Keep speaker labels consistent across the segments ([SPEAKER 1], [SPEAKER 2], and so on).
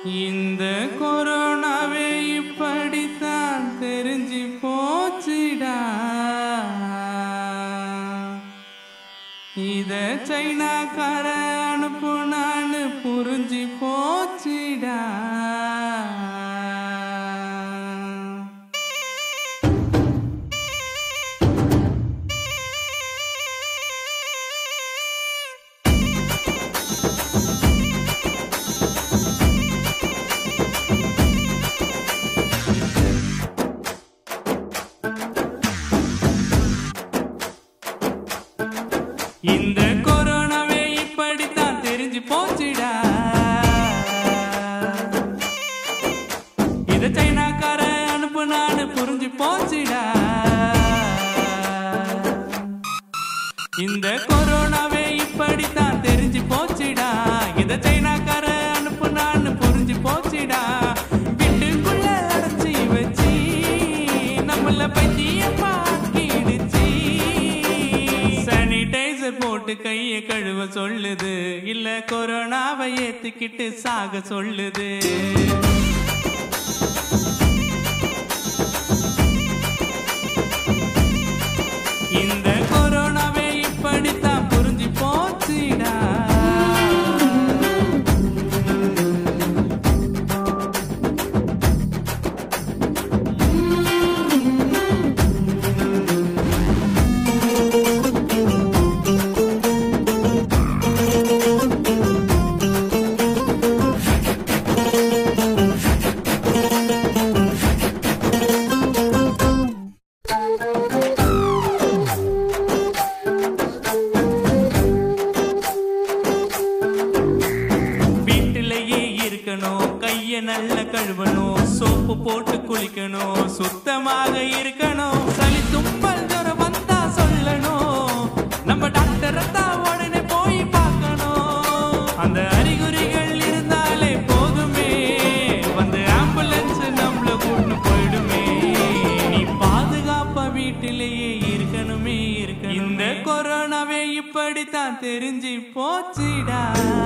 [SPEAKER 1] இந்த கொரோனாவே இப்படித்தான் தெரிஞ்சு போச்சுடா இத சைனாக்கார அனுப்புனான்னு புரிஞ்சு போச்சுடா இந்த கொரோனாவே இப்படித்தான் தெரிஞ்சு போச்சுடா இத சைனாக்கார அனுப்புனான்னு புரிஞ்சு போச்சுடா இந்த கொரோனாவே இப்படித்தான் தெரிஞ்சு போச்சுடா இத சைனாக்கார அனுப்புனான்னு புரிஞ்சு போச்சுடா வீட்டுக்குள்ள அடைச்சி வச்சு நம்மள பைத்தியமாக்கிடுச்சு சானிடைசர் போட்டு கைய கழுவ சொல்லுது இல்ல கொரோனாவை ஏத்துக்கிட்டு சாக சொல்லுது இந்த கொரோனாவே இப்படித்தான் புரிஞ்சு போச்சுடா வீட்டிலேயே இருக்கணும் கைய நல்ல கழுவணும் சோப்பு போட்டு குளிக்கணும் சுத்தமாக இருக்கணும் சளி தும்பல் ஜுரம் வந்தா சொல்லணும் நம்ம டாக்டரை தான் உடனே போய் பார்க்கணும் அந்த அறிகுறிகள் இருந்தாலே போதுமே வந்து ஆம்புலன்ஸ் நம்மள கூட்டு போயிடுமே நீ பாதுகாப்பா வீட்டிலேயே இருக்கணுமே இருக்கணும் இந்த கொரோனாவே இப்படித்தான் தெரிஞ்சு போச்சுடா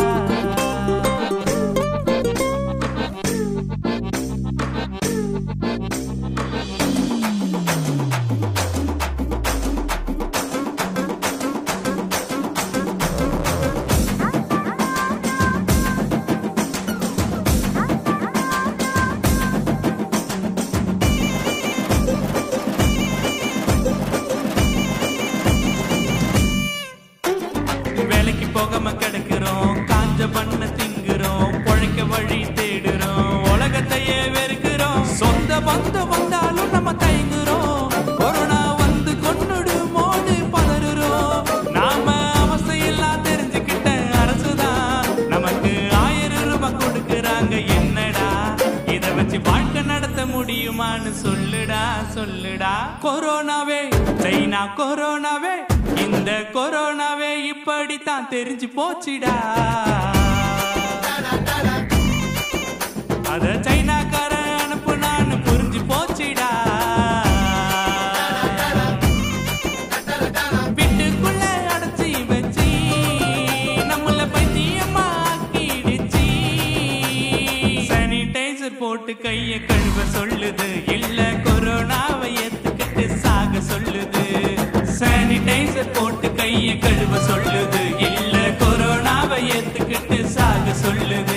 [SPEAKER 1] வேலைக்கு போகாம கிடக்குறோம் காஞ்ச பண்ண திங்குறோம் பொழைக்க வழி தேடுறோம் உலகத்தையே வெறுக்கிறோம் சொந்த பந்தம் வந்தாலும் நம்ம தயங்குறோம் கொரோனா வந்து கொன்னுடு மோடு பதறுறோம் நாம அவஸ்தையெல்லாம் தெரிஞ்சுக்கிட்ட அரசுதான் நமக்கு ஆயிரம் ரூபாய் கொடுக்கறாங்க என்னடா இத வச்சு வாழ்க்கை நடத்த முடியுமான்னு சொல்லுடா சொல்லுடா கொரோனாவே சைனா கொரோனாவே இந்த கொரோனாவே இப்படித்தான் தெரிஞ்சு போச்சுடா அத சைனாக்கார அனுப்புனான்னு புரிஞ்சு போச்சுடா வீட்டுக்குள்ள அடைச்சி வச்சு நம்மள பைத்தியமாக்கிடுச்சு சானிடைசர் போட்டு கைய கழுவ சொல்லுது இல்ல கொரோனாவை ஏத்துக்கிட்டு சாக சொல்லுது சானிடைசர் போட்டு கைய கழுவ சொல்லுது இல்ல கொரோனாவை ஏத்துக்கிட்டு சாக சொல்லுது